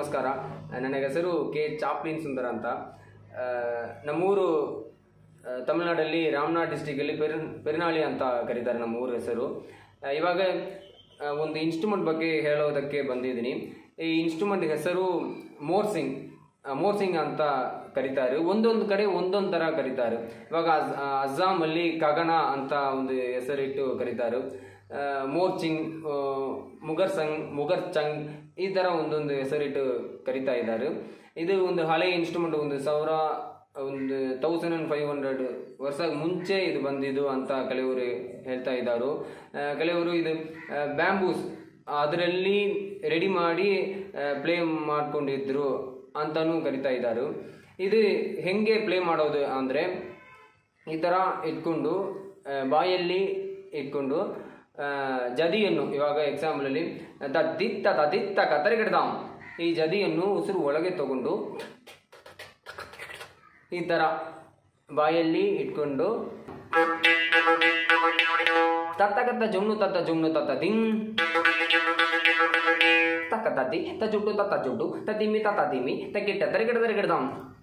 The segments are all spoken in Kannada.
ನಮಸ್ಕಾರ ನನ್ನ ಹೆಸರು ಕೆ ಚಾಪ್ಲಿನ್ ಸುಂದರ ಅಂತ ಆ, ನಮ್ಮೂರು ಆ, ತಮಿಳುನಾಡಲ್ಲಿ ರಾಮನಾಥ್ ಡಿಸ್ಟಿಕಲ್ಲಿ ಪೆರ್ ಪೆರ್ನಾಳಿ ಅಂತ ಕರೀತಾರೆ ನಮ್ಮ ಊರ ಹೆಸರು ಆ, ಇವಾಗ ಆ, ಒಂದು ಇನ್ಸ್ಟ್ರೂಮೆಂಟ್ ಬಗ್ಗೆ ಹೇಳೋದಕ್ಕೆ ಬಂದಿದ್ದೀನಿ ಈ ಇನ್ಸ್ಟ್ರೂಮೆಂಟ್ ಹೆಸರು ಮೋರ್ಸಿಂಗ್ ಆ, ಮೋರ್ಸಿಂಗ್ ಅಂತ ಕರೀತಾರೆ ಒಂದೊಂದು ಕಡೆ ಒಂದೊಂದು ಥರ ಕರೀತಾರೆ ಇವಾಗ ಅಜ್- ಆ, ಅಸ್ಸಾಮಲ್ಲಿ ಕಗಣ ಅಂತ ಒಂದು ಹೆಸರಿಟ್ಟು ಕರೀತಾರೆ ಆ, ಮೋರ್ಚಿಂಗ್ ಆ, ಮುಗರ್ಸಂಗ್ ಮುಗರ್ಚಂಗ್ ಈ ಥರ ಒಂದೊಂದು ಹೆಸರಿಟ್ಟು ಕರಿತಾ ಇದ್ದಾರೆ ಇದು ಒಂದು ಹಳೆ ಇನ್ಸ್ಟ್ರೂಮೆಂಟ್ ಒಂದು ಸಾವಿರ ಒಂದು ತೌಸಂಡ್ ಆ್ಯಂಡ್ ಫೈವ್ ಹಂಡ್ರೆಡ್ ವರ್ಷ ಮುಂಚೆ ಇದು ಬಂದಿದ್ದು ಅಂತ ಕೆಲವರು ಹೇಳ್ತಾ ಇದ್ದಾರೆ ಆ, ಕೆಲವರು ಇದು ಬ್ಯಾಂಬೂಸ್ ಅದರಲ್ಲಿ ರೆಡಿ ಮಾಡಿ ಪ್ಲೇ ಮಾಡ್ಕೊಂಡಿದ್ರು ಅಂತಾನೂ ಕರಿತಾ ಇದ್ದಾರೆ ಇದು ಹೆಂಗೆ ಪ್ಲೇ ಮಾಡೋದು ಅಂದರೆ ಈ ಥರ ಇಟ್ಕೊಂಡು ಆ, ಬಾಯಲ್ಲಿ ಇಟ್ಕೊಂಡು ಆ, ಜದಿಯನ್ನು ಇವಾಗ ಎಕ್ಸಾಂಪಲಲ್ಲಿ ತದ್ದಿತ್ತ ತದಿತ್ತ ಕತ್ತರಿಗಿಡ್ದಾಂ ಈ ಜದಿಯನ್ನು ಉಸಿರು ಒಳಗೆ ತಗೊಂಡು ಈ ಥರ ಬಾಯಲ್ಲಿ ಇಟ್ಕೊಂಡು ತತ್ತ ಕತ್ತ ಜುಮ್ನು ತತ್ತ ಜುಮ್ನು ತತ್ತ ದಿಂಗ್ ತಕ್ಕ ತತ್ತಿ ತ ಜುಟ್ಟು ತತ್ತ ಜುಟ್ಟು ತದಿಮ್ಮಿ ತತ್ತ ದಿಮ್ಮಿ ತಕ್ಕಿಟ್ಟ ತರಿಗಿಡ ತರಿಗಿಡ್ದಾಂ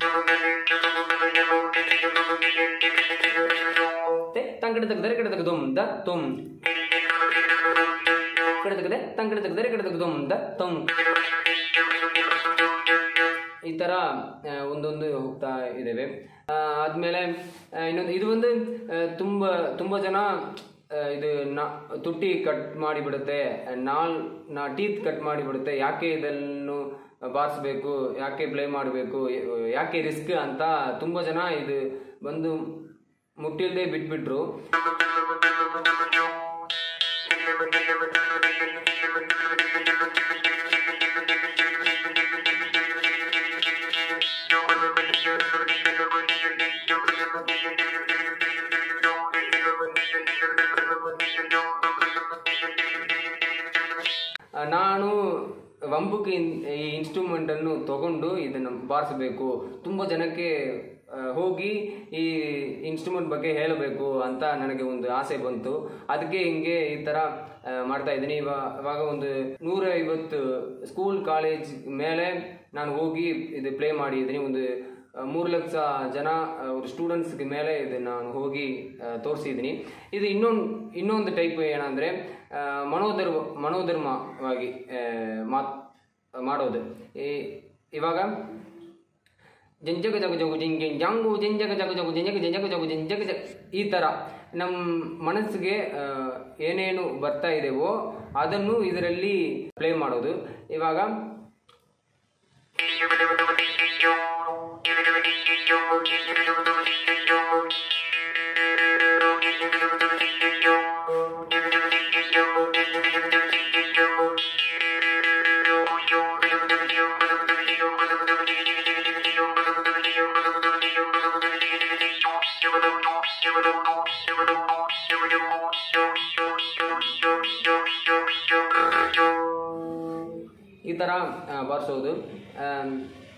ತೆ ತಂಗಿಡದಕ್ಕೆ ದರಿಗಿಡದಕ್ಕೆ ದುಮ್ ದ ತುಮ್ ಕಿಡದಕ್ಕೆ ತಂಗಿಡದಕ್ಕೆ ದರಿಗಿಡದಕ್ಕೆ ದುಮ್ ದ ತುಮ್ ಈ ಥರ ಆ, ಒಂದೊಂದು ಹೋಗ್ತಾ ಇದ್ದೇವೆ ಆ, ಆದ್ಮೇಲೆ ಆ, ಇನ್ನೊಂದು ಇದು ಒಂದು ಆ, ತುಂಬ ತುಂಬ ಜನ ಆ, ಇದು ನಾ ತುಟಿ ಕಟ್ ಮಾಡಿಬಿಡುತ್ತೆ ನಾಲ್ ನಾ ಟೀತ್ ಕಟ್ ಮಾಡಿಬಿಡುತ್ತೆ ಯಾಕೆ ಇದನ್ನು ಬಾರಿಸ್ಬೇಕು ಯಾಕೆ ಪ್ಲೇ ಮಾಡಬೇಕು ಯಾಕೆ ರಿಸ್ಕ್ ಅಂತ ತುಂಬ ಜನ ಇದು ಬಂದು ಮುಟ್ಟಿಲ್ದೆ ಬಿಟ್ಬಿಟ್ರು ಆ, ನಾನು ವಂಬುಗೆ ಇನ್- ಈ ಇನ್ಸ್ಟ್ರೂಮೆಂಟನ್ನು ತಗೊಂಡು ಇದನ್ನು ಬಾರಿಸಬೇಕು ತುಂಬ ಜನಕ್ಕೆ ಆ, ಹೋಗಿ ಈ ಇನ್ಸ್ಟ್ರೂಮೆಂಟ್ ಬಗ್ಗೆ ಹೇಳಬೇಕು ಅಂತ ನನಗೆ ಒಂದು ಆಸೆ ಬಂತು ಅದಕ್ಕೆ ಹಿಂಗೆ ಈ ಥರ ಆ, ಮಾಡ್ತಾ ಇದ್ದೀನಿ ಇವಾಗ ಇವಾಗ ಒಂದು ನೂರ ಐವತ್ತು ಸ್ಕೂಲ್ ಕಾಲೇಜ್ ಮೇಲೆ ನಾನು ಹೋಗಿ ಇದು ಪ್ಲೇ ಮಾಡಿದ್ದೀನಿ ಒಂದು ಆ, ಮೂರು ಲಕ್ಷ ಜನ ಅವ್ರ ಸ್ಟೂಡೆಂಟ್ಸ್ಗೆ ಮೇಲೆ ಇದು ನಾನು ಹೋಗಿ ತೋರಿಸಿದ್ದೀನಿ ಇದು ಇನ್ನೊಂದು ಇನ್ನೊಂದು ಟೈಪ್ ಏನಂದರೆ ಮನೋಧರ್ಮ ಮನೋಧರ್ಮವಾಗಿ ಆ, ಮಾತ್ ಮಾಡೋದು ಈ ಇವಾಗ ಜಂಜಗ ಜಗ ಜಗು ಜಿಂಗ್ ಜಿಂಗ್ ಜಾಂಗು ಜಿಂಜಗ ಜಗ ಜಗು ಜಿಂಜಗ ಜಿಂಜಗ ಜಗು ಜಿಂಜಗ ಜಗ ಈ ಥರ ನಮ್ಮ ಮನಸ್ಸಿಗೆ ಆ, ಏನೇನು ಬರ್ತಾ ಇದೆವೋ ಅದನ್ನು ಇದರಲ್ಲಿ ಪ್ಲೇ ಮಾಡೋದು ಇವಾಗ ಈ ಥರ ಆ, ಬಾರಿಸೋದು ಆಮ್,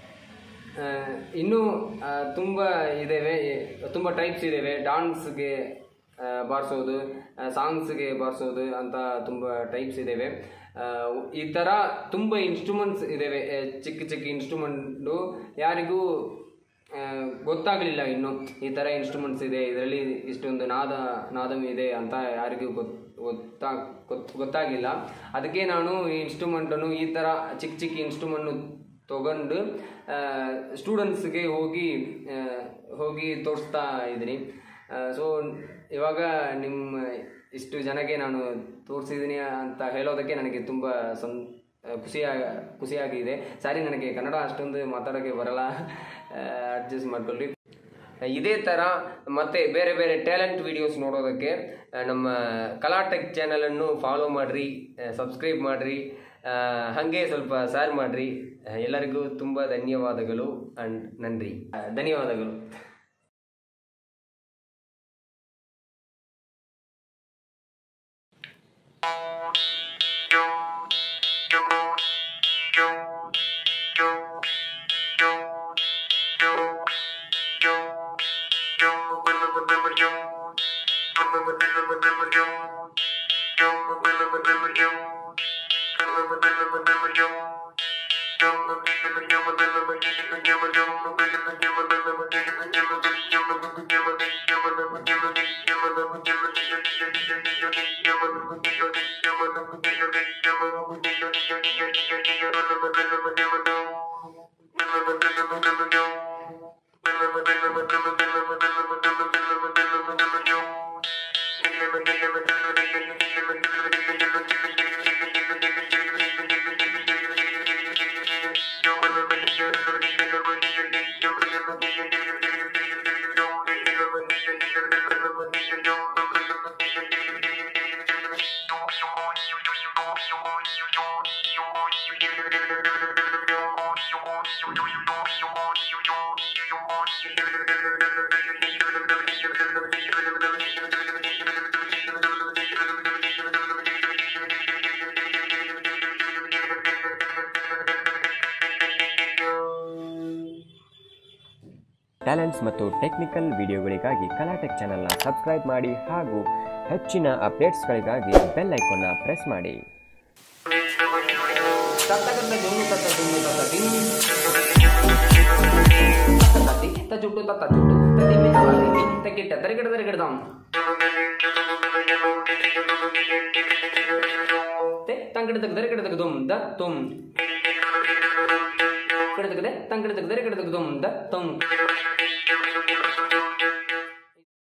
ಆ, ಇನ್ನೂ ಆ, ತುಂಬ ಇದ್ದೇವೆ ತುಂಬ ಟೈಪ್ಸ್ ಇದ್ದೇವೆ ಡಾನ್ಸ್ಗೆ ಬಾರಿಸೋದು ಸಾಂಗ್ಸ್ಗೆ ಬಾರಿಸೋದು ಅಂತ ತುಂಬ ಟೈಪ್ಸ್ ಇದ್ದೇವೆ ಆ, ಈ ಥರ ತುಂಬ ಇನ್ಸ್ಟ್ರೂಮೆಂಟ್ಸ್ ಇದ್ದೇವೆ ಆ, ಚಿಕ್ಕ ಚಿಕ್ಕ ಇನ್ಸ್ಟ್ರೂಮೆಂಟು ಯಾರಿಗೂ ಆ, ಗೊತ್ತಾಗಲಿಲ್ಲ ಇನ್ನು ಈ ಥರ ಇನ್ಸ್ಟ್ರೂಮೆಂಟ್ಸ್ ಇದೆ ಇದರಲ್ಲಿ ಇಷ್ಟೊಂದು ನಾದ ನಾದಂ ಇದೆ ಅಂತ ಯಾರಿಗೂ ಗೊತ್ ಗೊತ್ತಾ ಗೊತ್ ಗೊತ್ತಾಗಿಲ್ಲ ಅದಕ್ಕೆ ನಾನು ಈ ಇನ್ಸ್ಟ್ರೂಮೆಂಟನ್ನು ಈ ಥರ ಚಿಕ್ಕ ಚಿಕ್ಕ ಇನ್ಸ್ಟ್ರೂಮೆಂಟನ್ನು ತಗೊಂಡು ಸ್ಟೂಡೆಂಟ್ಸ್ಗೆ ಹೋಗಿ ಆ, ಹೋಗಿ ತೋರಿಸ್ತಾ ಇದ್ದೀನಿ ಸೊ ಇವಾಗ ನಿಮ್ಮ ಇಷ್ಟು ಜನಕ್ಕೆ ನಾನು ತೋರಿಸಿದ್ದೀನಿ ಅಂತ ಹೇಳೋದಕ್ಕೆ ನನಗೆ ತುಂಬ ಸಂ ಖುಷಿಯ ಖುಷಿಯಾಗಿದೆ ಸಾರಿ ನನಗೆ ಕನ್ನಡ ಅಷ್ಟೊಂದು ಮಾತಾಡೋಕ್ಕೆ ಬರಲ್ಲ ಅಡ್ಜಸ್ಟ್ ಮಾಡ್ಕೊಳ್ಳಿ ಇದೇ ಥರ ಮತ್ತೆ ಬೇರೆ ಬೇರೆ ಟ್ಯಾಲೆಂಟ್ ವಿಡಿಯೋಸ್ ನೋಡೋದಕ್ಕೆ ಆ, ನಮ್ಮ ಕಲಾಟೆಕ್ ಚಾನಲನ್ನು ಫಾಲೋ ಮಾಡಿರಿ ಸಬ್ಸ್ಕ್ರೈಬ್ ಮಾಡಿರಿ ಹಾಗೆ ಸ್ವಲ್ಪ ಶೇರ್ ಮಾಡಿರಿ ಎಲ್ಲರಿಗೂ ತುಂಬ ಧನ್ಯವಾದಗಳು ಅಂಡ್ ನನ್ರಿ ಆ, ಧನ್ಯವಾದಗಳು Thank you. ಟ್ಯಾಲೆಂಟ್ಸ್ ಮತ್ತು ಟೆಕ್ನಿಕಲ್ ವಿಡಿಯೋಗಳಿಗಾಗಿ ಕಲಾಟೆಕ್ ಚಾನಲ್ನ ಸಬ್ಸ್ಕ್ರೈಬ್ ಮಾಡಿ ಹಾಗೂ ಹೆಚ್ಚಿನ ಅಪ್ಡೇಟ್ಸ್ಗಳಿಗಾಗಿ ಬೆಲ್ ಐಕಾನ್ನ ಪ್ರೆಸ್ ಮಾಡಿ ತತ್ತ ಕತ್ತ ಜುಮ್ಮು ತತ್ತ ಜುಮ್ಮು ತತ್ತ ದಿಮ್ಮಿ ತತ್ತ ತತ್ತಿ ತ ಜುಟ್ಟು ತತ್ತ ಜುಟ್ಟು ತ ದಿಮ್ಮಿ ತತ್ತ ದಿಮ್ಮಿ ತ ಕಿಟ್ಟ ತರಿಗಿಡ ತರಿಗಿಡದಾಂ ತೆ ತಂಗಿಡದಕ್ಕೆ ದರಿಗಿಡದಕ್ಕೆ ದುಮ್ ದ ತುಮ್ ಕಿಡದಕ್ಕೆ ತಂಗಿಡದಕ್ಕೆ ದರಿಗಿಡದಕ್ಕೆ ದುಮ್ ದ ತುಮ್